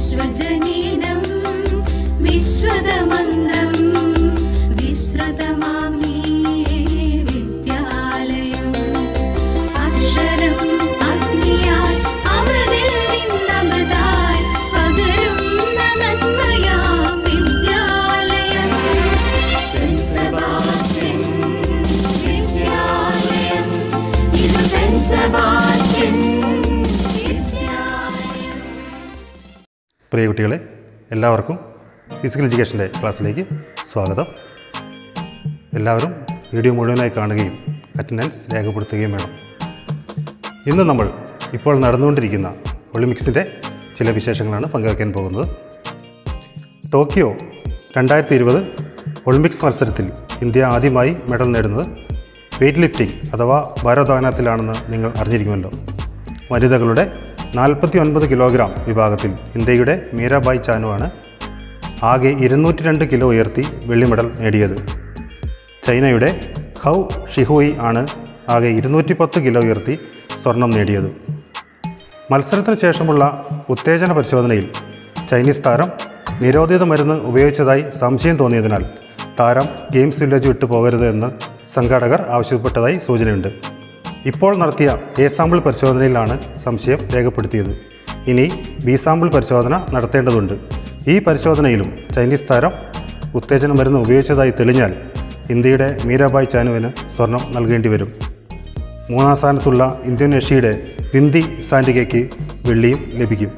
വിശ്വജനീനം വിശ്വതമന്ത്രം വിശ്രുതമാമീ വിദ്യാലയം അക്ഷരം അഗ്നിയായി അമൃതിൽ നിന്നമൃതായി പകരുന്ന നന്മയാം വിദ്യാലയം സെന്റ് സെബാസ്റ്റ്യൻ വിദ്യാലയം ഇത് സെന്റ് സെബാസ്റ്റ്യൻ വിദ്യാലയം പ്രിയ കുട്ടികളെ എല്ലാവർക്കും ഫിസിക്കൽ എഡ്യൂക്കേഷൻ്റെ ക്ലാസ്സിലേക്ക് സ്വാഗതം എല്ലാവരും വീഡിയോ മുഴുവനായി കാണുകയും അറ്റൻഡൻസ് രേഖപ്പെടുത്തുകയും വേണം ഇന്ന് നമ്മൾ ഇപ്പോൾ നടന്നുകൊണ്ടിരിക്കുന്ന ഒളിമ്പിക്സിൻ്റെ ചില വിശേഷങ്ങളാണ് പങ്കുവയ്ക്കാൻ പോകുന്നത് ടോക്കിയോ രണ്ടായിരത്തി ഇരുപത് ഒളിമ്പിക്സ് മത്സരത്തിൽ ഇന്ത്യ ആദ്യമായി മെഡൽ നേടുന്നത് വെയ്റ്റ് ലിഫ്റ്റിംഗ് അഥവാ ഭാരോദ്വഹനത്തിലാണെന്ന് നിങ്ങൾ അറിഞ്ഞിരിക്കുമല്ലോ വനിതകളുടെ നാൽപ്പത്തി ഒൻപത് കിലോഗ്രാം വിഭാഗത്തിൽ ഇന്ത്യയുടെ മീരാബായ് ചാനുവാണ് ആകെ ഇരുന്നൂറ്റി രണ്ട് കിലോ ഉയർത്തി വെള്ളി മെഡൽ നേടിയത് ചൈനയുടെ ഹൗ ഷിഹോയി ആണ് ആകെ ഇരുന്നൂറ്റി പത്ത് കിലോ ഉയർത്തി സ്വർണം നേടിയത് മത്സരത്തിന് ശേഷമുള്ള ഉത്തേജന പരിശോധനയിൽ ചൈനീസ് താരം നിരോധിത മരുന്ന് ഉപയോഗിച്ചതായി സംശയം തോന്നിയതിനാൽ താരം ഗെയിംസ് വില്ലേജ് വിട്ടു പോകരുത് എന്ന് സംഘാടകർ ആവശ്യപ്പെട്ടതായി സൂചനയുണ്ട് ഇപ്പോൾ നടത്തിയ എ സാമ്പിൾ പരിശോധനയിലാണ് സംശയം രേഖപ്പെടുത്തിയത് ഇനി ബി സാമ്പിൾ പരിശോധന നടത്തേണ്ടതുണ്ട് ഈ പരിശോധനയിലും ചൈനീസ് താരം ഉത്തേജന മരുന്ന് ഉപയോഗിച്ചതായി തെളിഞ്ഞാൽ ഇന്ത്യയുടെ മീരാബായ് ചാനുവിന് സ്വർണം നൽകേണ്ടി വരും മൂന്നാം സ്ഥാനത്തുള്ള ഇന്തോനേഷ്യയുടെ വിന്തി സാൻഡികയ്ക്ക് വെള്ളിയും ലഭിക്കും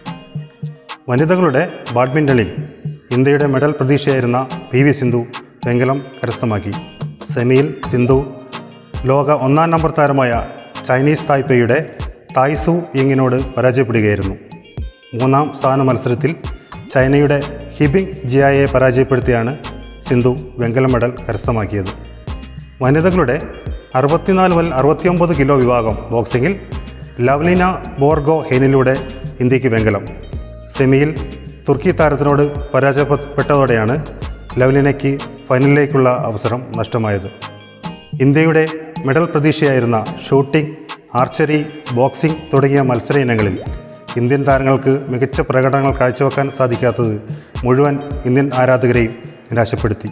വനിതകളുടെ ബാഡ്മിൻ്റണിൽ ഇന്ത്യയുടെ മെഡൽ പ്രതീക്ഷയായിരുന്ന പി വി സിന്ധു വെങ്കലം കരസ്ഥമാക്കി സെമിയിൽ സിന്ധു ലോക ഒന്നാം നമ്പർ താരമായ ചൈനീസ് തായ്പേയുടെ തായ്സു യിങ്ങിനോട് പരാജയപ്പെടുകയായിരുന്നു മൂന്നാം സ്ഥാന മത്സരത്തിൽ ചൈനയുടെ ഹിബിങ് ജിയായെ പരാജയപ്പെടുത്തിയാണ് സിന്ധു വെങ്കല മെഡൽ കരസ്ഥമാക്കിയത് വനിതകളുടെ അറുപത്തിനാല് മുതൽ അറുപത്തിയൊമ്പത് കിലോ വിഭാഗം ബോക്സിങ്ങിൽ ലവ്ലിന ബോർഗോ ഹെനിലൂടെ ഇന്ത്യക്ക് വെങ്കലം സെമിയിൽ തുർക്കി താരത്തിനോട് പരാജയപ്പെട്ടതോടെയാണ് ലവ്ലിനയ്ക്ക് ഫൈനലിലേക്കുള്ള അവസരം നഷ്ടമായത് ഇന്ത്യയുടെ മെഡൽ പ്രതീക്ഷയായിരുന്ന ഷൂട്ടിംഗ് ആർച്ചറി ബോക്സിംഗ് തുടങ്ങിയ മത്സര ഇനങ്ങളിൽ ഇന്ത്യൻ താരങ്ങൾക്ക് മികച്ച പ്രകടനങ്ങൾ കാഴ്ചവെക്കാൻ സാധിക്കാത്തത് മുഴുവൻ ഇന്ത്യൻ ആരാധകരെയും നിരാശപ്പെടുത്തി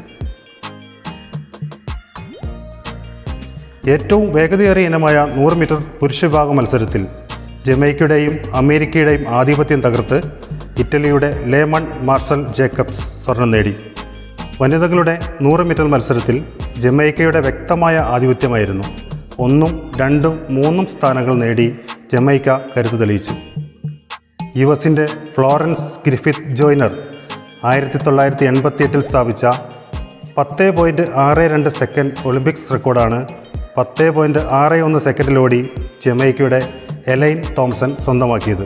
ഏറ്റവും വേഗതയേറിയ ഇനമായ നൂറ് മീറ്റർ പുരുഷ വിഭാഗം മത്സരത്തിൽ ജമൈക്കയുടെയും അമേരിക്കയുടെയും ആധിപത്യം തകർത്ത് ഇറ്റലിയുടെ ലേമൺ മാർസൽ ജേക്കബ്സ് സ്വർണം നേടി വനിതകളുടെ നൂറ് മീറ്റർ മത്സരത്തിൽ ജമൈക്കയുടെ വ്യക്തമായ ആധിപത്യമായിരുന്നു ഒന്നും രണ്ടും മൂന്നും സ്ഥാനങ്ങൾ നേടി ജമൈക്ക കരുത്ത് തെളിയിച്ചു യു എസിൻ്റെ ഫ്ലോറൻസ് ഗ്രിഫിത്ത് ജോയ്നർ ആയിരത്തി തൊള്ളായിരത്തി എൺപത്തി എട്ടിൽ സ്ഥാപിച്ച പത്ത് പോയിൻറ്റ് ആറ് രണ്ട് സെക്കൻഡ് ഒളിമ്പിക്സ് റെക്കോർഡാണ് പത്ത് പോയിൻറ്റ് ആറ് ഒന്ന് സെക്കൻഡിലോടി ജമൈക്കയുടെ എലൈൻ തോംസൺ സ്വന്തമാക്കിയത്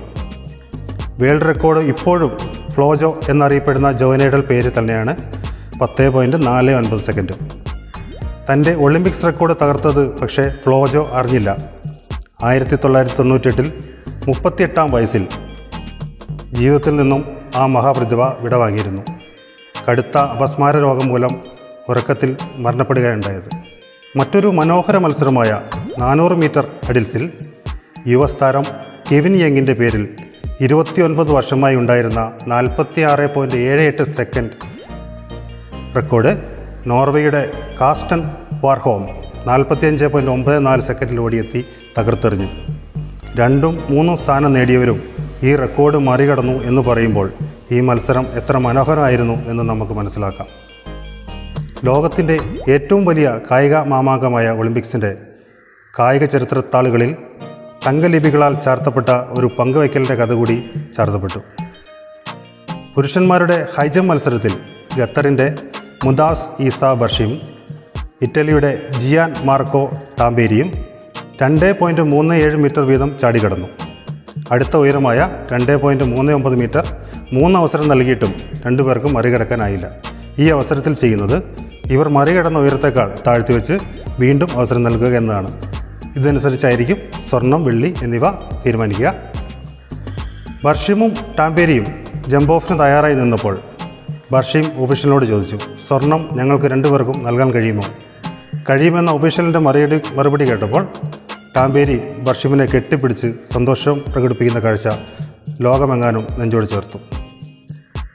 വേൾഡ് റെക്കോർഡ് ഇപ്പോഴും ഫ്ലോജോ എന്നറിയപ്പെടുന്ന ജോനയുടെ പേര് തന്നെയാണ് പത്ത് പോയിൻറ്റ് നാല് ഒൻപത് സെക്കൻഡ് തൻ്റെ ഒളിമ്പിക്സ് റെക്കോർഡ് തകർത്തത് പക്ഷേ ഫ്ലോജോ അറിഞ്ഞില്ല ആയിരത്തി തൊള്ളായിരത്തി തൊണ്ണൂറ്റെട്ടിൽ മുപ്പത്തിയെട്ടാം വയസ്സിൽ ജീവിതത്തിൽ നിന്നും ആ മഹാപ്രതിഭ വിടവാങ്ങിയിരുന്നു കടുത്ത അപസ്മാര രോഗം മൂലം ഉറക്കത്തിൽ മരണപ്പെടുകയുണ്ടായത് മറ്റൊരു മനോഹര മത്സരമായ നാനൂറ് മീറ്റർ ഹഡിൽസിൽ യുവ താരം കെവിൻ യങ്ങിൻ്റെ പേരിൽ ഇരുപത്തിയൊൻപത് വർഷമായി ഉണ്ടായിരുന്ന നാൽപ്പത്തി ആറ് പോയിൻറ്റ് ഏഴ് എട്ട് സെക്കൻഡ് റെക്കോർഡ് നോർവേയുടെ കാസ്റ്റൺ വാർഹോം നാൽപ്പത്തിയഞ്ച് പോയിൻറ്റ് ഒമ്പത് നാല് സെക്കൻഡിൽ ഓടിയെത്തി തകർത്തെറിഞ്ഞു രണ്ടും മൂന്നും സ്ഥാനം നേടിയവരും ഈ റെക്കോർഡ് മറികടന്നു എന്ന് പറയുമ്പോൾ ഈ മത്സരം എത്ര മനോഹരമായിരുന്നു എന്ന് നമുക്ക് മനസ്സിലാക്കാം ലോകത്തിൻ്റെ ഏറ്റവും വലിയ കായിക മാമാങ്കമായ ഒളിമ്പിക്സിൻ്റെ കായിക ചരിത്രത്താളുകളിൽ തങ്കലിപികളാൽ ചാർത്തപ്പെട്ട ഒരു പങ്കുവയ്ക്കലിൻ്റെ കഥ കൂടി ചാർത്തപ്പെട്ടു പുരുഷന്മാരുടെ ഹൈജം മത്സരത്തിൽ ഖത്തറിൻ്റെ മുദാസ് ഈസ ബർഷിയും ഇറ്റലിയുടെ ജിയാൻ മാർക്കോ ടാമ്പേരിയും രണ്ട് പോയിൻറ്റ് മൂന്ന് ഏഴ് മീറ്റർ വീതം ചാടിക്കടന്നു അടുത്ത ഉയരമായ രണ്ട് പോയിൻറ്റ് മൂന്ന് ഒമ്പത് മീറ്റർ മൂന്ന് അവസരം നൽകിയിട്ടും രണ്ടുപേർക്കും മറികടക്കാനായില്ല ഈ അവസരത്തിൽ ചെയ്യുന്നത് ഇവർ മറികടന്ന ഉയരത്തേക്കാൾ താഴ്ത്തി വെച്ച് വീണ്ടും അവസരം നൽകുക എന്നതാണ് ഇതനുസരിച്ചായിരിക്കും സ്വർണം വെള്ളി എന്നിവ തീരുമാനിക്കുക ബർഷിമും ടാമ്പേരിയും ജമ്പ് ഓഫിന് തയ്യാറായി നിന്നപ്പോൾ ബർഷിം ഒഫീഷ്യലിനോട് ചോദിച്ചു സ്വർണം ഞങ്ങൾക്ക് രണ്ടുപേർക്കും നൽകാൻ കഴിയുമോ കഴിയുമെന്ന ഒഫീഷ്യലിൻ്റെ മറുപടി മറുപടി കേട്ടപ്പോൾ ടാമ്പേരി ബർഷിമിനെ കെട്ടിപ്പിടിച്ച് സന്തോഷം പ്രകടിപ്പിക്കുന്ന കാഴ്ച ലോകമെങ്ങാനും നെഞ്ചോട് ചേർത്തു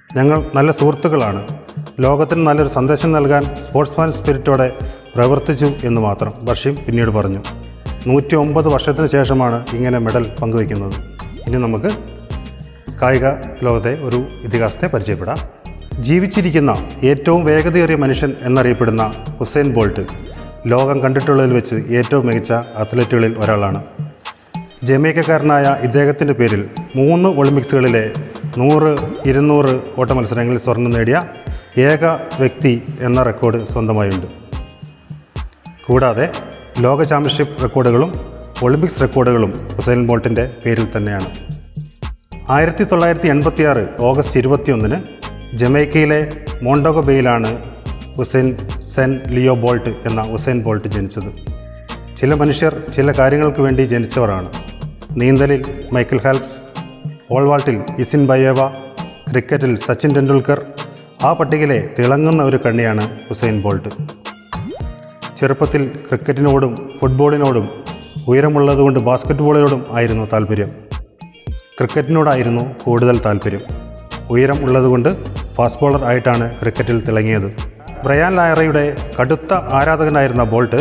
ഞങ്ങൾ നല്ല സുഹൃത്തുക്കളാണ് ലോകത്തിന് നല്ലൊരു സന്ദേശം നൽകാൻ സ്പോർട്സ്മാൻ സ്പിരിറ്റോടെ പ്രവർത്തിച്ചു എന്ന് മാത്രം ബഷീം പിന്നീട് പറഞ്ഞു നൂറ്റി ഒമ്പത് വർഷത്തിന് ശേഷമാണ് ഇങ്ങനെ മെഡൽ പങ്കുവയ്ക്കുന്നത് ഇനി നമുക്ക് കായിക ലോകത്തെ ഒരു ഇതിഹാസത്തെ പരിചയപ്പെടാം ജീവിച്ചിരിക്കുന്ന ഏറ്റവും വേഗതയേറിയ മനുഷ്യൻ എന്നറിയപ്പെടുന്ന ഹുസൈൻ ബോൾട്ട് ലോകം കണ്ടിട്ടുള്ളതിൽ വെച്ച് ഏറ്റവും മികച്ച അത്ലറ്റുകളിൽ ഒരാളാണ് ജമൈക്കക്കാരനായ ഇദ്ദേഹത്തിൻ്റെ പേരിൽ മൂന്ന് ഒളിമ്പിക്സുകളിലെ നൂറ് ഇരുന്നൂറ് ഓട്ട മത്സരങ്ങളിൽ സ്വർണം നേടിയ ഏക വ്യക്തി എന്ന റെക്കോർഡ് സ്വന്തമായുണ്ട് കൂടാതെ ലോക ചാമ്പ്യൻഷിപ്പ് റെക്കോർഡുകളും ഒളിമ്പിക്സ് റെക്കോർഡുകളും ഹുസൈൻ ബോൾട്ടിൻ്റെ പേരിൽ തന്നെയാണ് ആയിരത്തി തൊള്ളായിരത്തി എൺപത്തി ആറ് ഓഗസ്റ്റ് ഇരുപത്തിയൊന്നിന് ജമൈക്കയിലെ മോണ്ടോഗോ ബേയിലാണ് ഹുസൈൻ സെൻ ലിയോ ബോൾട്ട് എന്ന ഹുസൈൻ ബോൾട്ട് ജനിച്ചത് ചില മനുഷ്യർ ചില കാര്യങ്ങൾക്ക് വേണ്ടി ജനിച്ചവരാണ് നീന്തലിൽ മൈക്കിൾ ഹാൽപ്സ് ഓൾവാൾട്ടിൽ ഇസിൻ ബയേവ ക്രിക്കറ്റിൽ സച്ചിൻ ടെണ്ടുൽക്കർ ആ പട്ടികയിലെ തിളങ്ങുന്ന ഒരു കണ്ണിയാണ് ഹുസൈൻ ബോൾട്ട് ചെറുപ്പത്തിൽ ക്രിക്കറ്റിനോടും ഫുട്ബോളിനോടും ഉയരമുള്ളതുകൊണ്ട് ബാസ്ക്കറ്റ്ബോളിനോടും ആയിരുന്നു താല്പര്യം ക്രിക്കറ്റിനോടായിരുന്നു കൂടുതൽ താല്പര്യം ഉയരം ഉള്ളതുകൊണ്ട് ഫാസ്റ്റ് ബോളർ ആയിട്ടാണ് ക്രിക്കറ്റിൽ തിളങ്ങിയത് ബ്രയാൻ ലായറയുടെ കടുത്ത ആരാധകനായിരുന്ന ബോൾട്ട്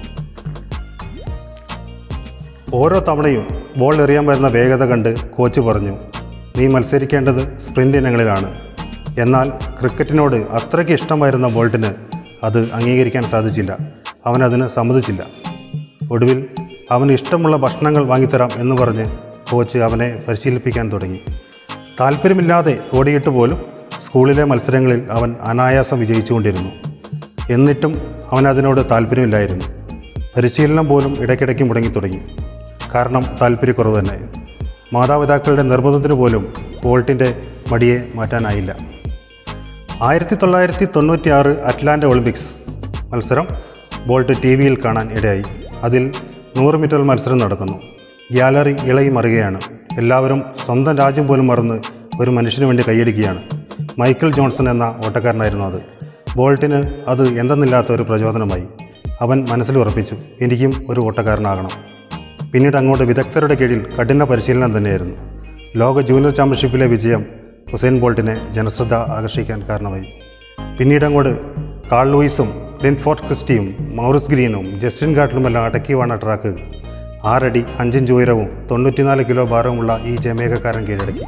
ഓരോ തവണയും ബോൾ എറിയാൻ വരുന്ന വേഗത കണ്ട് കോച്ച് പറഞ്ഞു നീ മത്സരിക്കേണ്ടത് സ്പ്രിൻ്റ് ഇനങ്ങളിലാണ് എന്നാൽ ക്രിക്കറ്റിനോട് അത്രയ്ക്ക് ഇഷ്ടമായിരുന്ന ബോൾട്ടിന് അത് അംഗീകരിക്കാൻ സാധിച്ചില്ല അവനതിന് സമ്മതിച്ചില്ല ഒടുവിൽ അവന് ഇഷ്ടമുള്ള ഭക്ഷണങ്ങൾ വാങ്ങിത്തരാം എന്ന് പറഞ്ഞ് കോച്ച് അവനെ പരിശീലിപ്പിക്കാൻ തുടങ്ങി താല്പര്യമില്ലാതെ ഓടിയിട്ട് പോലും സ്കൂളിലെ മത്സരങ്ങളിൽ അവൻ അനായാസം വിജയിച്ചുകൊണ്ടിരുന്നു എന്നിട്ടും അവനതിനോട് താല്പര്യമില്ലായിരുന്നു പരിശീലനം പോലും ഇടയ്ക്കിടയ്ക്ക് മുടങ്ങി തുടങ്ങി കാരണം താല്പര്യക്കുറവ് തന്നെ മാതാപിതാക്കളുടെ നിർബന്ധത്തിന് പോലും ബോൾട്ടിൻ്റെ മടിയെ മാറ്റാനായില്ല ആയിരത്തി തൊള്ളായിരത്തി തൊണ്ണൂറ്റി ആറ് അറ്റ്ലാന്റ ഒളിമ്പിക്സ് മത്സരം ബോൾട്ട് ടി വിയിൽ കാണാൻ ഇടയായി അതിൽ നൂറ് മീറ്റർ മത്സരം നടക്കുന്നു ഗ്യാലറി ഇളകി മറുകയാണ് എല്ലാവരും സ്വന്തം രാജ്യം പോലും മറന്ന് ഒരു മനുഷ്യന് വേണ്ടി കൈയടിക്കുകയാണ് മൈക്കിൾ ജോൺസൺ എന്ന ഓട്ടക്കാരനായിരുന്നു അത് ബോൾട്ടിന് അത് എന്തെന്നില്ലാത്ത ഒരു പ്രചോദനമായി അവൻ മനസ്സിൽ ഉറപ്പിച്ചു എനിക്കും ഒരു ഓട്ടക്കാരനാകണം പിന്നീട് അങ്ങോട്ട് വിദഗ്ധരുടെ കീഴിൽ കഠിന പരിശീലനം തന്നെയായിരുന്നു ലോക ജൂനിയർ ചാമ്പ്യൻഷിപ്പിലെ വിജയം ഹുസൈൻ ബോൾട്ടിനെ ജനശ്രദ്ധ ആകർഷിക്കാൻ കാരണമായി പിന്നീട് അങ്ങോട്ട് കാൾ ലൂയിസും ലിൻഫോർട്ട് ക്രിസ്റ്റിയും മൗറിസ് ഗ്രീനും ജസ്റ്റിൻ ഗാട്ടിലുമെല്ലാം അടക്കിവാണ ട്രാക്ക് ആറടി അഞ്ചിഞ്ച് ഉയരവും തൊണ്ണൂറ്റിനാല് കിലോ ഭാരവുമുള്ള ഈ ജമേക്കക്കാരൻ കീഴടക്കി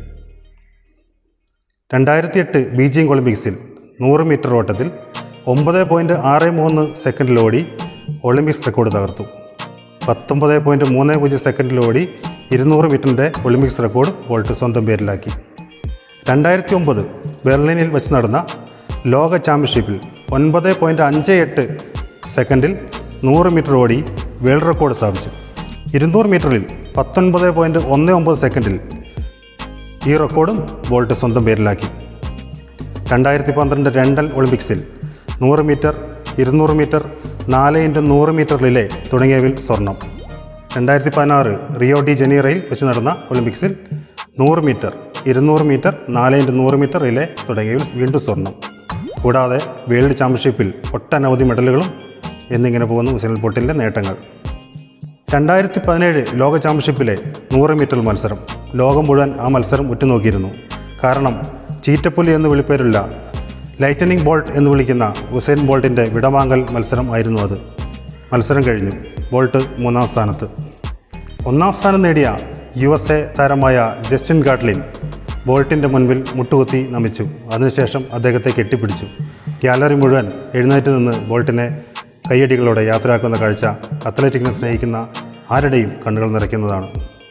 രണ്ടായിരത്തി എട്ട് ബീജിംഗ് ഒളിമ്പിക്സിൽ നൂറ് മീറ്റർ ഓട്ടത്തിൽ ഒമ്പത് പോയിൻറ്റ് ആറ് മൂന്ന് സെക്കൻഡിലോടി ഒളിമ്പിക്സ് റെക്കോർഡ് തകർത്തു പത്തൊമ്പത് പോയിൻറ്റ് മൂന്ന് പൂജ്യം സെക്കൻഡിലോടി ഇരുന്നൂറ് മീറ്ററിൻ്റെ ഒളിമ്പിക്സ് റെക്കോർഡ് ബോൾട്ട് സ്വന്തം പേരിലാക്കി രണ്ടായിരത്തി ഒമ്പത് ബെർലിനിൽ വെച്ച് നടന്ന ലോക ചാമ്പ്യൻഷിപ്പിൽ ഒൻപത് പോയിൻറ്റ് അഞ്ച് എട്ട് സെക്കൻഡിൽ നൂറ് മീറ്റർ ഓടി വേൾഡ് റെക്കോർഡ് സ്ഥാപിച്ചു ഇരുന്നൂറ് മീറ്ററിൽ പത്തൊൻപത് പോയിൻറ്റ് ഒന്ന് ഒമ്പത് സെക്കൻഡിൽ ഈ റെക്കോർഡും ബോൾട്ട് സ്വന്തം പേരിലാക്കി രണ്ടായിരത്തി പന്ത്രണ്ട് ലണ്ടൻ ഒളിമ്പിക്സിൽ നൂറ് മീറ്റർ ഇരുന്നൂറ് മീറ്റർ നാല് ഇൻറ്റു നൂറ് മീറ്റർ റിലേ തുടങ്ങിയവയിൽ സ്വർണം രണ്ടായിരത്തി പതിനാറ് റിയോ ഡി ജനീറയിൽ വെച്ച് നടന്ന ഒളിമ്പിക്സിൽ നൂറ് മീറ്റർ ഇരുന്നൂറ് മീറ്റർ നാല് ഇൻറ്റു നൂറ് മീറ്റർ റിലേ തുടങ്ങിയവയിൽ വീണ്ടും സ്വർണം കൂടാതെ വേൾഡ് ചാമ്പ്യൻഷിപ്പിൽ ഒട്ടനവധി മെഡലുകളും എന്നിങ്ങനെ പോകുന്ന ഉസൈൻ ബോൾട്ടിൻ്റെ നേട്ടങ്ങൾ രണ്ടായിരത്തി പതിനേഴ് ലോക ചാമ്പ്യൻഷിപ്പിലെ നൂറ് മീറ്റർ മത്സരം ലോകം മുഴുവൻ ആ മത്സരം ഉറ്റുനോക്കിയിരുന്നു കാരണം ചീറ്റപ്പുലി എന്ന് വിളിപ്പേരുള്ള ലൈറ്റനിങ് ബോൾട്ട് എന്ന് വിളിക്കുന്ന ഉസൈൻ ബോൾട്ടിൻ്റെ വിടവാങ്ങൽ മത്സരം ആയിരുന്നു അത് മത്സരം കഴിഞ്ഞു ബോൾട്ട് മൂന്നാം സ്ഥാനത്ത് ഒന്നാം സ്ഥാനം നേടിയ യു എസ് എ താരമായ ജസ്റ്റിൻ ഗാട്ട്ലിൻ ബോൾട്ടിൻ്റെ മുൻപിൽ മുട്ടുകുത്തി നമിച്ചു അതിനുശേഷം അദ്ദേഹത്തെ കെട്ടിപ്പിടിച്ചു ഗ്യാലറി മുഴുവൻ എഴുന്നേറ്റ് നിന്ന് ബോൾട്ടിനെ കയ്യടികളോടെ യാത്രയാക്കുന്ന കാഴ്ച അത്ലറ്റിക്കിനെ സ്നേഹിക്കുന്ന ആരുടെയും കണ്ണുകൾ നിറയ്ക്കുന്നതാണ്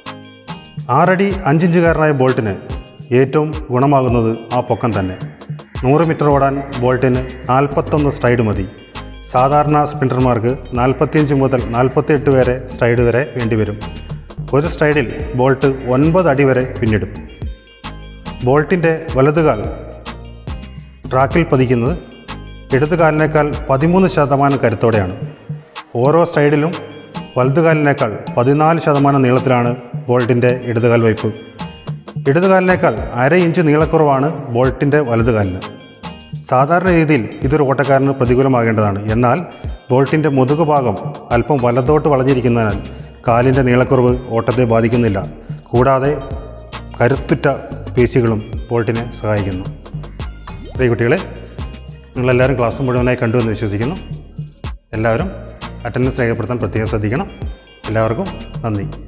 ആറടി അഞ്ചിഞ്ചുകാരനായ ബോൾട്ടിന് ഏറ്റവും ഗുണമാകുന്നത് ആ പൊക്കം തന്നെ നൂറ് മീറ്റർ ഓടാൻ ബോൾട്ടിന് നാൽപ്പത്തൊന്ന് സ്ട്രൈഡ് മതി സാധാരണ സ്പ്രിൻറ്റർമാർക്ക് നാൽപ്പത്തിയഞ്ച് മുതൽ നാൽപ്പത്തിയെട്ട് വരെ സ്ട്രൈഡ് വരെ വേണ്ടിവരും ഒരു സ്ട്രൈഡിൽ ബോൾട്ട് ഒൻപത് അടി വരെ പിന്നിടും ബോൾട്ടിൻ്റെ വലതുകാൽ ട്രാക്കിൽ പതിക്കുന്നത് ഇടതുകാലിനേക്കാൾ പതിമൂന്ന് ശതമാനം കരുത്തോടെയാണ് ഓരോ സ്ട്രൈഡിലും വലതുകാലിനേക്കാൾ പതിനാല് ശതമാനം നീളത്തിലാണ് ബോൾട്ടിൻ്റെ ഇടതുകാൽ വയ്പ് ഇടതുകാലിനേക്കാൾ അര ഇഞ്ച് നീളക്കുറവാണ് ബോൾട്ടിൻ്റെ വലതുകാലിന് സാധാരണ രീതിയിൽ ഇതൊരു ഓട്ടക്കാരന് പ്രതികൂലമാകേണ്ടതാണ് എന്നാൽ ബോൾട്ടിൻ്റെ മുതുകുഭാഗം അല്പം വലത്തോട്ട് വളഞ്ഞിരിക്കുന്നതിനാൽ കാലിൻ്റെ നീളക്കുറവ് ഓട്ടത്തെ ബാധിക്കുന്നില്ല കൂടാതെ കരുത്തുറ്റ പേശികളും ബോൾട്ടിനെ സഹായിക്കുന്നു പ്രിയ കുട്ടികളെ നിങ്ങളെല്ലാവരും ക്ലാസ് മുഴുവനായി കണ്ടു എന്ന് വിശ്വസിക്കുന്നു എല്ലാവരും അറ്റൻഡൻസ് രേഖപ്പെടുത്താൻ പ്രത്യേകം ശ്രദ്ധിക്കണം എല്ലാവർക്കും നന്ദി